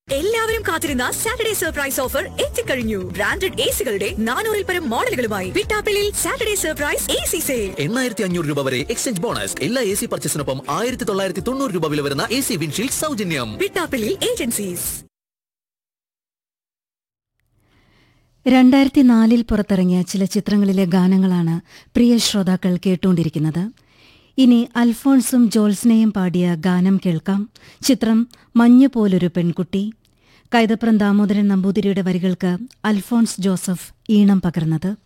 എല്ലാവരും കാത്തിരുന്ന Saturday surprise offer എത്തിക്കഴിഞ്ഞു ബ്രാൻഡഡ് എ സികളുടെ നാനൂറിൽ പരം മോഡലുകളുമായി വിട്ടാപ്പിളിൽ Saturday surprise A C sale എണ്ണായിരത്തി അഞ്ഞൂറ് രൂപ വരെ എക്സ്ചേഞ്ച് ബോണസ് എല്ലാ എ സി പർച്ചേസിനൊപ്പം ആയിരത്തി തൊള്ളായിരത്തി തൊണ്ണൂറ് രൂപ വില വരുന്ന എ സി വിൻഷീൽഡ് സൗജന്യം വിട്ടാപ്പിളിൽ ഏജൻസീസ് രണ്ടായിരത്തി നാലിൽ പുറത്തിറങ്ങിയ ചില ചിത്രങ്ങളിലെ ഗാനങ്ങളാണ് പ്രിയ ശ്രോതാക്കൾ കേട്ടുകൊണ്ടിരിക്കുന്നത് ഇനി അൽഫോൺസും ജോൾസ്നയും പാടിയ ഗാനം കേൾക്കാം ചിത്രം മഞ്ഞ് പോലൊരു പെൺകുട്ടി കൈതപ്രം ദാമോദരൻ നമ്പൂതിരിയുടെ വരികൾക്ക് അൽഫോൺസ് ജോസഫ് ഈണം പകർന്നത്